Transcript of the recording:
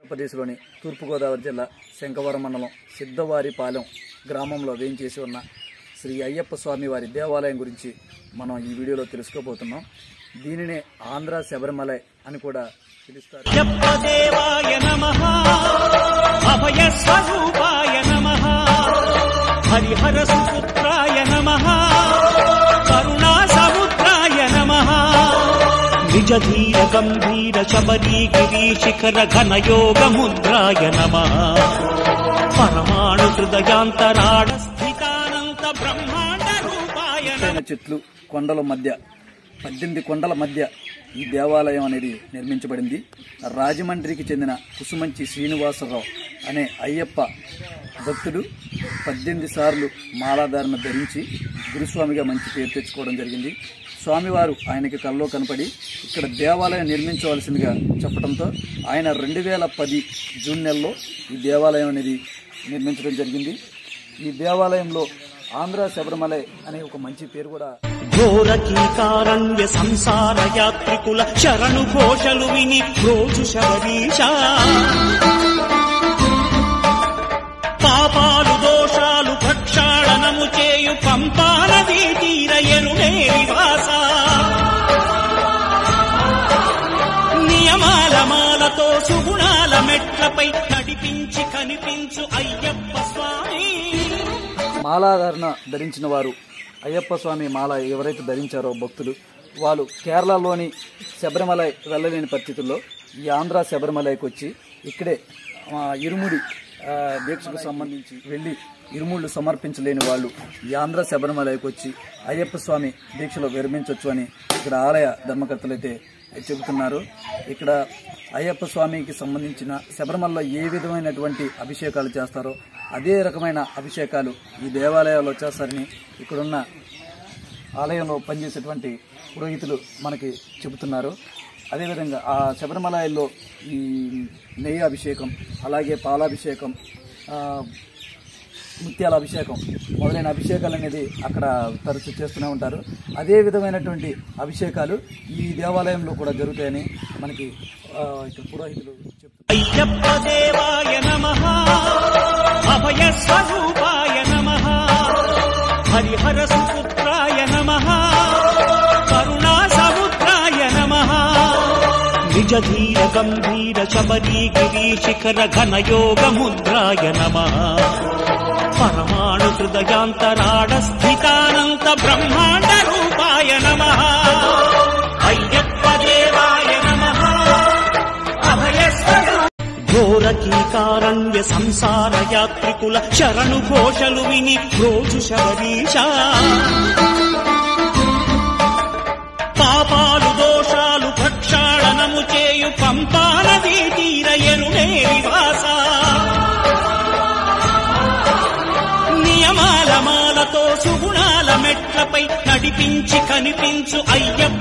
ఆంధ్రప్రదేశ్లోని తూర్పుగోదావరి జిల్లా శంకవరం మండలం సిద్ధవారిపాలెం గ్రామంలో వేయించేసి ఉన్న శ్రీ అయ్యప్ప స్వామి వారి దేవాలయం గురించి మనం ఈ వీడియోలో తెలుసుకోబోతున్నాం దీనినే ఆంధ్ర శబరిమలై అని కూడా పిలుస్తారు అయ్యప్పదేవాయ నమ అభయ స్వరూపాయ నమ హరిహర సుపుత్రాయ నమ కరుణా సముద్రాయ నమ నిజ ధీర గంభీర శబరీ గిరి శిఖర ఘన యోగ ముద్రాయ నమ పరమాణు హృదయాంతరాడ స్థితానంత బ్రహ్మాండ రూపాయ నమ ఎత్తైన చెట్లు కొండల మధ్య పద్దెనిమిది కొండల మధ్య ఈ దేవాలయం అనేది నిర్మించబడింది రాజమండ్రికి చెందిన కుసుమంచి శ్రీనివాసరావు అనే అయ్యప్ప భక్తుడు పద్దెనిమిది సార్లు మాలాధారణ ధరించి గురుస్వామిగా మంచి పేరు తెచ్చుకోవడం జరిగింది స్వామివారు ఆయనకి కల్లో కనపడి ఇక్కడ దేవాలయం నిర్మించవలసిందిగా చెప్పడంతో ఆయన రెండు వేల పది జూన్ నెలలో ఈ దేవాలయం అనేది నిర్మించడం జరిగింది ఈ దేవాలయంలో ఆంధ్ర శబరిమలై అనే ఒక మంచి పేరు కూడా ఘోర కీకారణ్య సంసార యాత్రికుల శరణు ఘోషలు విని రోజు శబరీష పాపాలు దోషాలు ప్రక్షాళనము చేయు పంపానదీ తీర ఎరుడే నివాస నియమాల మాలతో సుగుణాల మెట్లపై నడిపించి కనిపించు అయ్యప్ప స్వామి మాలాధారణ ధరించిన వారు అయ్యప్ప స్వామి మాల ఎవరైతే ధరించారో భక్తులు వాళ్ళు కేరళలోని శబరిమలై వెళ్ళలేని పరిస్థితుల్లో ఈ ఆంధ్ర శబరిమలైకి వచ్చి ఇక్కడే ఆ, ఇరుముడి ఆ, దీక్షకు సంబంధించి వెళ్ళి ఇరుముళ్ళు సమర్పించలేని వాళ్ళు ఈ ఆంధ్ర శబరిమలైకి వచ్చి అయ్యప్ప స్వామి దీక్షలో విరమించవచ్చు అని ఇక్కడ ఆలయ ధర్మకర్తలు అయితే చెబుతున్నారు ఇక్కడ అయ్యప్ప స్వామికి సంబంధించిన శబరిమలలో ఏ విధమైనటువంటి అభిషేకాలు చేస్తారో అదే రకమైన అభిషేకాలు ఈ దేవాలయాల్లో చేస్తారని ఇక్కడున్న ఆలయంలో పనిచేసేటువంటి పురోహితులు మనకి చెబుతున్నారు అదేవిధంగా ఆ శబరిమలలో ఈ నెయ్యి అభిషేకం అలాగే పాలాభిషేకం ఆ, ముత్యాల అభిషేకం మొదలైన అభిషేకాలు అనేది అక్కడ తరచు చేస్తూనే ఉంటారు అదే విధమైనటువంటి అభిషేకాలు ఈ దేవాలయంలో కూడా జరుగుతాయని మనకి ఆ, ఇక్కడ పురోహితులు చెప్తున్నారు అయ్యప్ప దేవాయ నమ అభయ స్వరూపాయ నమ హరిహర సుపుత్రాయ నమ కరుణా సముద్రాయ నమ నిజ ధీర గంభీర శబరీ గిరి శిఖర ఘన యోగ ముద్రాయ నమ పరమాణు హృదయాంతరాడ స్థితానంత బ్రహ్మాండ రూపాయ నమ అయ్యప్ప దేవాయ నమ అభయ ఘోర కీకారణ్య సంసార యాత్రికుల శరణు ఘోషలు విని రోజు శబరీష పాపాలు దోషాలు ప్రక్షాళనము చేయు పంపానదీ తీర ఎరుడే నివాస నియమాల మాలతో సుగుణాల మెట్లపై నడిపించి కనిపించు అయ్యప్ప